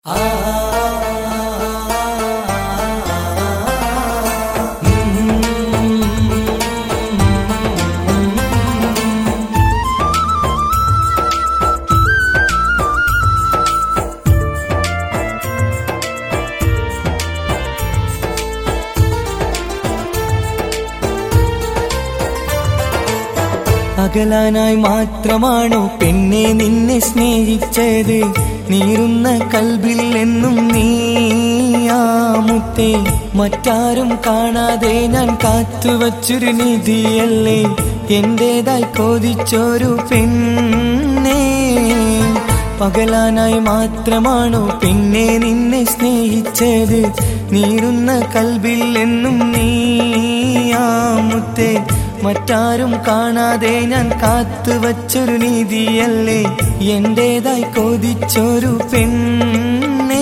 അകലാനായി മാത്രമാണോ പെണ്ണെ നിന്നെ സ്നേഹിച്ചത് നീറുന്ന കൽബിൽ എന്നും നീയാമുത്തേ മറ്റാരും കാണാതെ ഞാൻ കാത്തുവച്ചൊരു നിധിയല്ലേ എന്റേതായി കോതിച്ചൊരു പെണ്ണേ പകലാനായി മാത്രമാണോ പെണ്ണെ നിന്നെ സ്നേഹിച്ചത് നീറുന്ന കൽബിൽ എന്നും നീയാമുത്തേ മറ്റാരും കാണാതെ ഞാൻ കാത്തുവച്ചൊരു നീതിയല്ലേ എന്റേതായി കൊതിച്ചൊരു പെണ്ണേ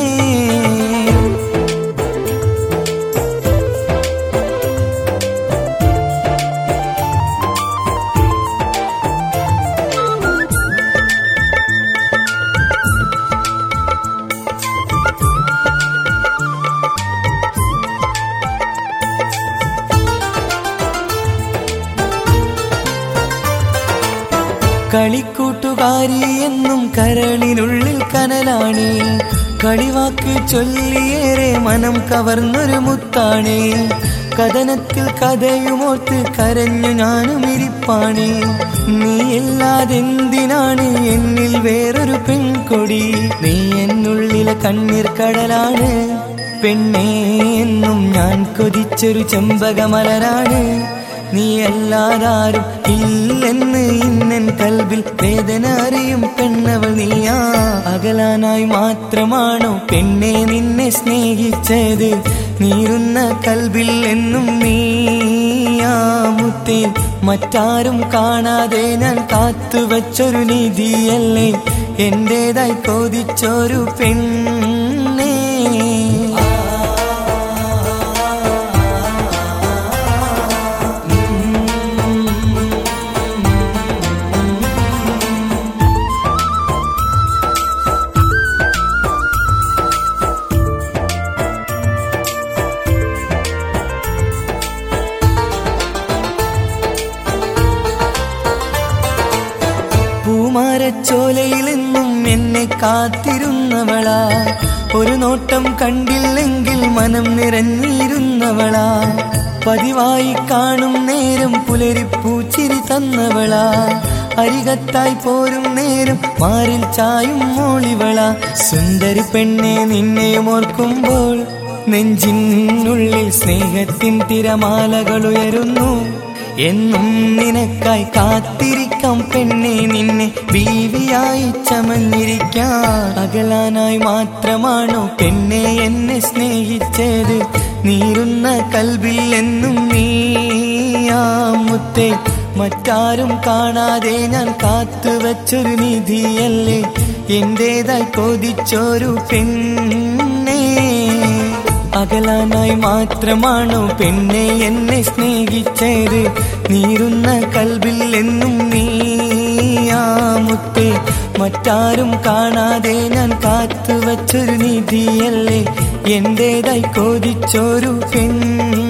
കളിക്കൂട്ടുകാരി എന്നും കരളിനുള്ളിൽ കനലാണ് കളിവാക്ക് ചൊല്ലിയേറെ മനം കവർന്നൊരു മുത്താണ് കഥനത്തിൽ കഥയുമോർത്ത് കരഞ്ഞു ഞാനും ഇരിപ്പാണ് നീ ഇല്ലാതെന്തിനാണ് എന്നിൽ വേറൊരു പെൺകൊടി നീ എന്നുള്ളിലെ കണ്ണീർ കടലാണ് പെണ്ണേ എന്നും ഞാൻ കൊതിച്ചൊരു ചെമ്പകമലരാണ് നീ അല്ലാതാരും ഇല്ലെന്ന് ഇന്നൻ കൽബിൽ വേദന അറിയും പെണ്ണവൾ നീയാ അകലാനായി മാത്രമാണോ പെണ്ണെ നിന്നെ സ്നേഹിച്ചത് നീറുന്ന കൽബിൽ എന്നും നീയാമുത്തേ മറ്റാരും കാണാതെ ഞാൻ കാത്തുവച്ചൊരു നിധിയല്ലേ എന്റേതായി കൊതിച്ചൊരു പെണ്ണേ പൂമാരച്ചോലയിലെന്നും എന്നെ കാത്തിരുന്നവളാ ഒരു നോട്ടം കണ്ടില്ലെങ്കിൽ മനം നിറഞ്ഞിരുന്നവളാ പതിവായി കാണും നേരം പുലരിപ്പൂച്ചിരി തന്നവളാ അരികത്തായി പോരും നേരം മാറിൽ ചായും മോളിവള സുന്ദരി പെണ്ണെ നിന്നെയും ഓർക്കുമ്പോൾ നെഞ്ചിനുള്ളിൽ സ്നേഹത്തിൻ തിരമാലകൾ ഉയരുന്നു എന്നും നിനക്കായി കാത്തിരിക്കാം പെണ്ണെ നിന്നെ ബീവിയായി ചമഞ്ഞിരിക്കാം അകലാനായി മാത്രമാണോ പെണ്ണെ എന്നെ സ്നേഹിച്ചത് നീറുന്ന കൽബിൽ എന്നും നീയാമുത്തേ മറ്റാരും കാണാതെ ഞാൻ കാത്തുവച്ചൊരു നിധിയല്ലേ എന്റേതായി കൊതിച്ചൊരു പെണ്ണേ അകലാനായി മാത്രമാണോ പെണ്ണെ എന്നെ സ്നേഹിച്ചത് നീറുന്ന കൽബിൽ എന്നും നീയാമുത്തേ മറ്റാരും കാണാതെ ഞാൻ കാത്തുവച്ചൊരു നിധിയല്ലേ എന്റേതായി കൊതിച്ചൊരു പെണ്ണേ